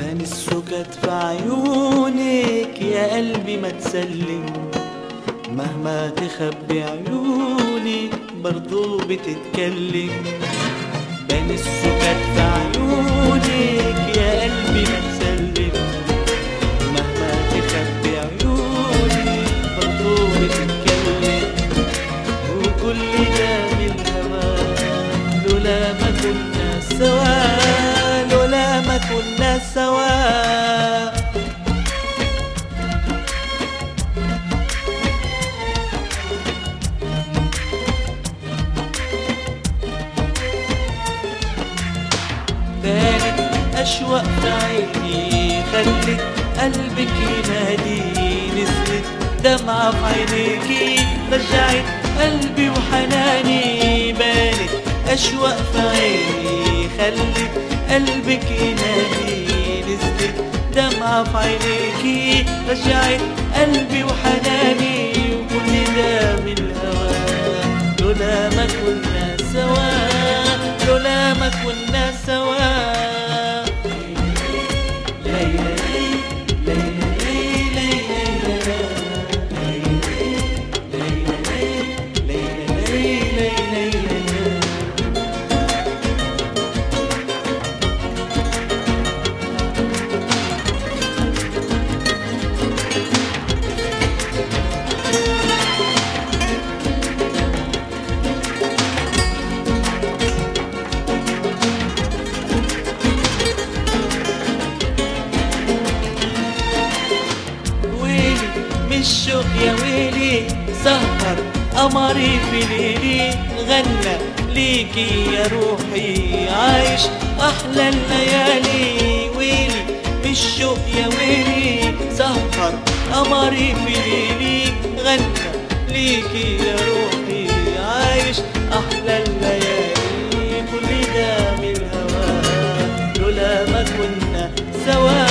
بان السكت في عيونك يا قلبي ما تسلم مهما تخبي عيونك برضو بتتكلم بان السكت في عيونك يا قلبي ما تسلم مهما تخبي عيونك برضو بتتكلم وكل ده من الهوى لولا ما كنا سوا لولا ما كنا سوا بانت أشواق في عيني خلت قلبك ينادي نزلت دمعة في عينيكي رجعت قلبي وحناني بانت أشواق في عيني خلت قلبك ينادي نزلت دمعة في عينيكي رجعت قلبي وحناني وكل ده من الهوى لولا ما كنا سوا لولا ما كنا سوا ليلى ليلى ويلي مش شوق يا ويلي سهر قمري في ليلي غنى ليكي يا روحي عايش احلى الليالي ويلي مش شوق يا ويلي سهر قمري في ليلي غنى ليكي يا روحي عايش احلى الليالي كل ده من الهوى لولا ما كنا سوا